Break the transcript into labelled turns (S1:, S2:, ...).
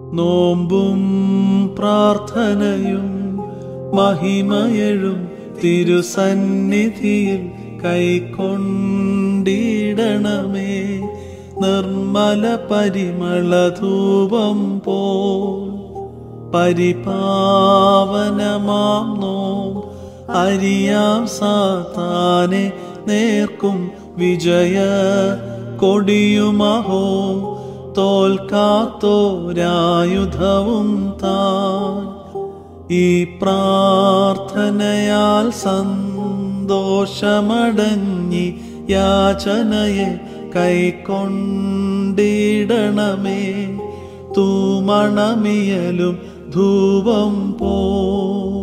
S1: നോമ്പും പ്രാർത്ഥനയും മഹിമയഴും തിരുസന്നിധിയിൽ കൈക്കൊണ്ടിടണമേ നിർമ്മല പരിമളധൂപം പോൽ പരിപാവനമാം നോം അരിയാം സാത്താനെ നേർക്കും വിജയ കൊടിയുമഹോ തോൽക്കാത്തോരായുധവും താൻ ഈ പ്രാർത്ഥനയാൽ സന്തോഷമടങ്ങി യാചനയെ കൈക്കൊണ്ടിടണമേ തൂമണമിയലും ധൂപം പോ